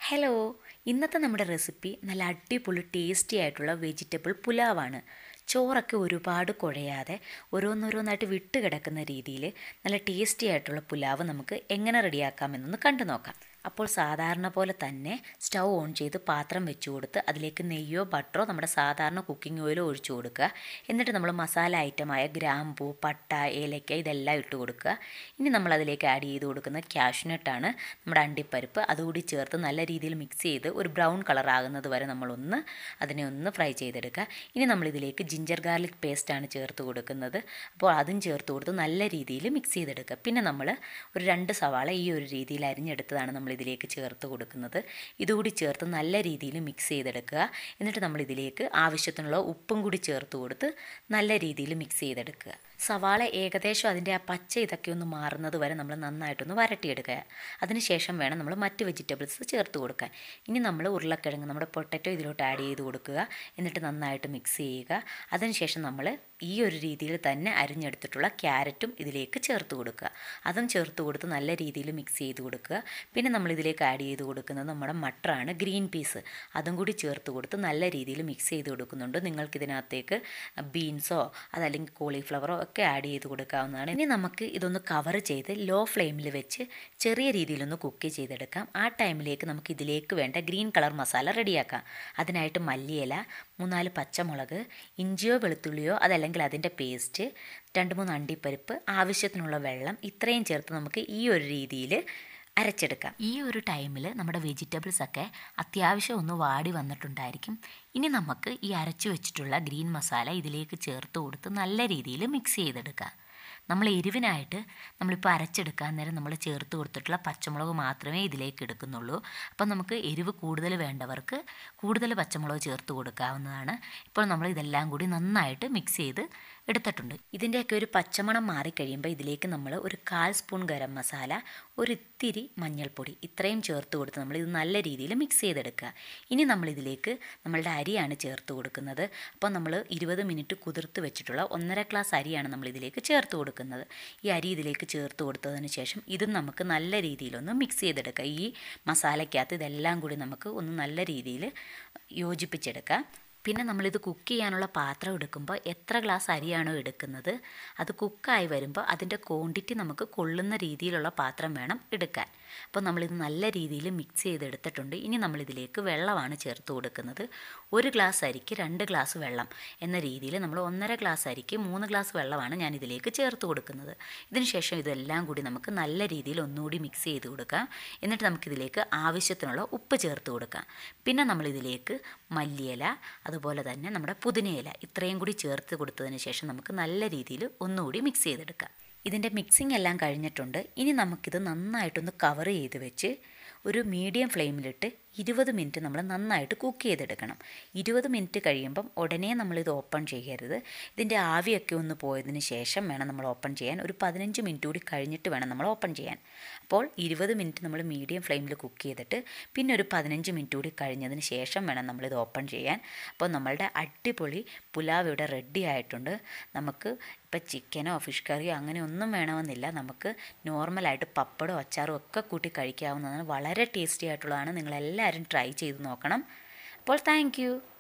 hello ഇന്നത്തെ നമ്മുടെ recipe നല്ല അടിപൊളി ടേസ്റ്റി ആയിട്ടുള്ള വെജിറ്റബിൾ പുലാവാണ് ചോറൊക്കെ ഒരുപാട് കുഴയാതെ ഓരോന്നോരോന്നായിട്ട് വിട്ട് കിടക്കുന്ന രീതിയിൽ നല്ല ടേസ്റ്റി ആയിട്ടുള്ള പുലാവ് നമുക്ക് എങ്ങനെ റെഡിയാക്കാമെന്നൊന്ന് കണ്ടു നോക്കാം അപ്പോൾ സാധാരണ പോലെ തന്നെ സ്റ്റൗ ഓൺ ചെയ്ത് പാത്രം വെച്ച് കൊടുത്ത് അതിലേക്ക് നെയ്യോ ബട്ടറോ നമ്മുടെ സാധാരണ കുക്കിംഗ് ഓയിലോ ഒഴിച്ചു കൊടുക്കുക എന്നിട്ട് നമ്മൾ മസാല ഐറ്റമായ ഗ്രാമ്പൂ പട്ട ഏലക്ക ഇതെല്ലാം ഇട്ട് കൊടുക്കുക ഇനി നമ്മൾ അതിലേക്ക് ആഡ് ചെയ്ത് കൊടുക്കുന്ന ക്യാഷ്നട്ടാണ് നമ്മുടെ അണ്ടിപ്പരിപ്പ് അതുകൂടി ചേർത്ത് നല്ല രീതിയിൽ മിക്സ് ചെയ്ത് ഒരു ബ്രൗൺ കളർ ആകുന്നത് വരെ നമ്മളൊന്ന് അതിനെ ഒന്ന് ഫ്രൈ ചെയ്തെടുക്കുക ഇനി നമ്മളിതിലേക്ക് ജിഞ്ചർ ഗാർലിക് പേസ്റ്റാണ് ചേർത്ത് കൊടുക്കുന്നത് അപ്പോൾ അതും ചേർത്ത് കൊടുത്ത് നല്ല രീതിയിൽ മിക്സ് ചെയ്തെടുക്കുക പിന്നെ നമ്മൾ ഒരു രണ്ട് സവാള ഈ ഒരു രീതിയിൽ അരിഞ്ഞെടുത്തതാണ് നമ്മൾ ഇതിലേക്ക് ചേർത്ത് കൊടുക്കുന്നത് ഇതുകൂടി ചേർത്ത് നല്ല രീതിയിൽ മിക്സ് ചെയ്തെടുക്കുക എന്നിട്ട് നമ്മൾ ഇതിലേക്ക് ആവശ്യത്തിനുള്ള ഉപ്പും കൂടി ചേർത്ത് കൊടുത്ത് നല്ല രീതിയിൽ മിക്സ് ചെയ്തെടുക്കുക സവാള ഏകദേശം അതിൻ്റെ ആ പച്ച ഇതൊക്കെ ഒന്ന് മാറുന്നത് വരെ നമ്മൾ നന്നായിട്ടൊന്ന് വരട്ടിയെടുക്കുക അതിനുശേഷം വേണം നമ്മൾ മറ്റ് വെജിറ്റബിൾസ് ചേർത്ത് കൊടുക്കാൻ ഇനി നമ്മൾ ഉരുളക്കിഴങ്ങ് നമ്മുടെ പൊട്ടറ്റോ ഇതിലോട്ട് ആഡ് ചെയ്ത് കൊടുക്കുക എന്നിട്ട് നന്നായിട്ട് മിക്സ് ചെയ്യുക അതിനുശേഷം നമ്മൾ ഈ ഒരു രീതിയിൽ തന്നെ അരിഞ്ഞെടുത്തിട്ടുള്ള ക്യാരറ്റും ഇതിലേക്ക് ചേർത്ത് കൊടുക്കുക അതും ചേർത്ത് കൊടുത്ത് നല്ല രീതിയിൽ മിക്സ് ചെയ്ത് കൊടുക്കുക പിന്നെ നമ്മൾ ഇതിലേക്ക് ആഡ് ചെയ്ത് കൊടുക്കുന്നത് നമ്മുടെ മട്ടറാണ് ഗ്രീൻ പീസ് അതും കൂടി ചേർത്ത് കൊടുത്ത് നല്ല രീതിയിൽ മിക്സ് ചെയ്ത് കൊടുക്കുന്നുണ്ട് നിങ്ങൾക്കിതിനകത്തേക്ക് ബീൻസോ അതല്ലെങ്കിൽ കോളിഫ്ലവറോ ഒക്കെ ആഡ് ചെയ്ത് കൊടുക്കാവുന്നതാണ് ഇനി നമുക്ക് ഇതൊന്ന് കവർ ചെയ്ത് ലോ ഫ്ലെയിമിൽ വെച്ച് ചെറിയ രീതിയിലൊന്ന് കുക്ക് ചെയ്തെടുക്കാം ആ ടൈമിലേക്ക് നമുക്ക് ഇതിലേക്ക് വേണ്ട ഗ്രീൻ കളർ മസാല റെഡിയാക്കാം അതിനായിട്ട് മല്ലിയില മൂന്നാല് പച്ചമുളക് ഇഞ്ചിയോ വെളുത്തുള്ളിയോ അതല്ലെങ്കിൽ അതിൻ്റെ പേസ്റ്റ് രണ്ട് മൂന്ന് അണ്ടിപ്പരിപ്പ് ആവശ്യത്തിനുള്ള വെള്ളം ഇത്രയും ചേർത്ത് നമുക്ക് ഈ ഒരു രീതിയിൽ അരച്ചെടുക്കാം ഈ ഒരു ടൈമിൽ നമ്മുടെ വെജിറ്റബിൾസ് ഒക്കെ അത്യാവശ്യം ഒന്ന് വാടി വന്നിട്ടുണ്ടായിരിക്കും ഇനി നമുക്ക് ഈ അരച്ചു വെച്ചിട്ടുള്ള ഗ്രീൻ മസാല ഇതിലേക്ക് ചേർത്ത് കൊടുത്ത് നല്ല രീതിയിൽ മിക്സ് ചെയ്തെടുക്കാം നമ്മൾ എരിവിനായിട്ട് നമ്മളിപ്പോൾ അരച്ചെടുക്കാൻ നേരം നമ്മൾ ചേർത്ത് കൊടുത്തിട്ടുള്ള പച്ചമുളക് മാത്രമേ ഇതിലേക്ക് എടുക്കുന്നുള്ളൂ അപ്പം നമുക്ക് എരിവ് കൂടുതൽ വേണ്ടവർക്ക് കൂടുതൽ പച്ചമുളക് ചേർത്ത് കൊടുക്കാവുന്നതാണ് ഇപ്പോൾ നമ്മൾ ഇതെല്ലാം കൂടി നന്നായിട്ട് മിക്സ് ചെയ്ത് എടുത്തിട്ടുണ്ട് ഇതിൻ്റെയൊക്കെ ഒരു പച്ചമണം മാറിക്കഴിയുമ്പോൾ ഇതിലേക്ക് നമ്മൾ ഒരു കാൽ സ്പൂൺ ഗരം മസാല ഒരു ഇത്തിരി മഞ്ഞൾപ്പൊടി ഇത്രയും ചേർത്ത് കൊടുത്ത് നമ്മൾ ഇത് നല്ല രീതിയിൽ മിക്സ് ചെയ്തെടുക്കുക ഇനി നമ്മൾ ഇതിലേക്ക് നമ്മളുടെ അരിയാണ് ചേർത്ത് കൊടുക്കുന്നത് അപ്പോൾ നമ്മൾ ഇരുപത് മിനിറ്റ് കുതിർത്ത് വെച്ചിട്ടുള്ള ഒന്നര ഗ്ലാസ് അരിയാണ് നമ്മൾ ഇതിലേക്ക് ചേർത്ത് കൊടുക്കുന്നത് ഈ അരി ഇതിലേക്ക് ചേർത്ത് കൊടുത്തതിന് ശേഷം ഇതും നമുക്ക് നല്ല രീതിയിലൊന്ന് മിക്സ് ചെയ്തെടുക്കുക ഈ മസാലയ്ക്കകത്ത് ഇതെല്ലാം കൂടി നമുക്ക് ഒന്ന് നല്ല രീതിയിൽ യോജിപ്പിച്ചെടുക്കാം പിന്നെ നമ്മളിത് കുക്ക് ചെയ്യാനുള്ള പാത്രം എടുക്കുമ്പോൾ എത്ര ഗ്ലാസ് അരിയാണോ എടുക്കുന്നത് അത് കുക്കായി വരുമ്പോൾ അതിൻ്റെ ക്വാണ്ടിറ്റി നമുക്ക് കൊള്ളുന്ന രീതിയിലുള്ള പാത്രം വേണം എടുക്കാൻ അപ്പോൾ നമ്മളിത് നല്ല രീതിയിൽ മിക്സ് ചെയ്തെടുത്തിട്ടുണ്ട് ഇനി നമ്മളിതിലേക്ക് വെള്ളമാണ് ചേർത്ത് കൊടുക്കുന്നത് ഒരു ഗ്ലാസ് അരിക്ക് രണ്ട് ഗ്ലാസ് വെള്ളം എന്ന രീതിയിൽ നമ്മൾ ഒന്നര ഗ്ലാസ് അരിക്ക് മൂന്ന് ഗ്ലാസ് വെള്ളമാണ് ഞാൻ ഇതിലേക്ക് ചേർത്ത് കൊടുക്കുന്നത് ഇതിന് ശേഷം ഇതെല്ലാം കൂടി നമുക്ക് നല്ല രീതിയിൽ ഒന്നുകൂടി മിക്സ് ചെയ്ത് കൊടുക്കാം എന്നിട്ട് നമുക്കിതിലേക്ക് ആവശ്യത്തിനുള്ള ഉപ്പ് ചേർത്ത് കൊടുക്കാം പിന്നെ നമ്മളിതിലേക്ക് മല്ലിയില അതുപോലെ തന്നെ നമ്മുടെ പുതിനയില ഇത്രയും കൂടി ചേർത്ത് കൊടുത്തതിന് ശേഷം നമുക്ക് നല്ല രീതിയിൽ ഒന്നുകൂടി മിക്സ് ചെയ്തെടുക്കാം ഇതിൻ്റെ മിക്സിംഗ് എല്ലാം കഴിഞ്ഞിട്ടുണ്ട് ഇനി നമുക്കിത് നന്നായിട്ടൊന്ന് കവർ ചെയ്ത് വെച്ച് ഒരു മീഡിയം ഫ്ലെയിമിലിട്ട് ഇരുപത് മിനിറ്റ് നമ്മൾ നന്നായിട്ട് കുക്ക് ചെയ്തെടുക്കണം ഇരുപത് മിനിറ്റ് കഴിയുമ്പം ഉടനെ നമ്മളിത് ഓപ്പൺ ചെയ്യരുത് ഇതിൻ്റെ ആവിയൊക്കെ ഒന്ന് പോയതിന് ശേഷം വേണം നമ്മൾ ഓപ്പൺ ചെയ്യാൻ ഒരു പതിനഞ്ച് മിനിറ്റ് കൂടി കഴിഞ്ഞിട്ട് വേണം നമ്മൾ ഓപ്പൺ ചെയ്യാൻ അപ്പോൾ ഇരുപത് മിനിറ്റ് നമ്മൾ മീഡിയം ഫ്ലെയിമിൽ കുക്ക് ചെയ്തിട്ട് പിന്നെ ഒരു പതിനഞ്ച് മിനിറ്റ് കൂടി കഴിഞ്ഞതിന് ശേഷം വേണം നമ്മളിത് ഓപ്പൺ ചെയ്യാൻ അപ്പോൾ നമ്മളുടെ അടിപൊളി പുലാവ് ഇവിടെ റെഡി ആയിട്ടുണ്ട് നമുക്ക് ഇപ്പോൾ ചിക്കനോ ഫിഷ് കറിയോ അങ്ങനെ ഒന്നും വേണമെന്നില്ല നമുക്ക് നോർമലായിട്ട് പപ്പടോ അച്ചാറോ ഒക്കെ കൂട്ടി കഴിക്കാവുന്നതാണ് വളരെ ടേസ്റ്റി ആയിട്ടുള്ളതാണ് നിങ്ങളെല്ലാവരും ട്രൈ ചെയ്ത് നോക്കണം അപ്പോൾ താങ്ക്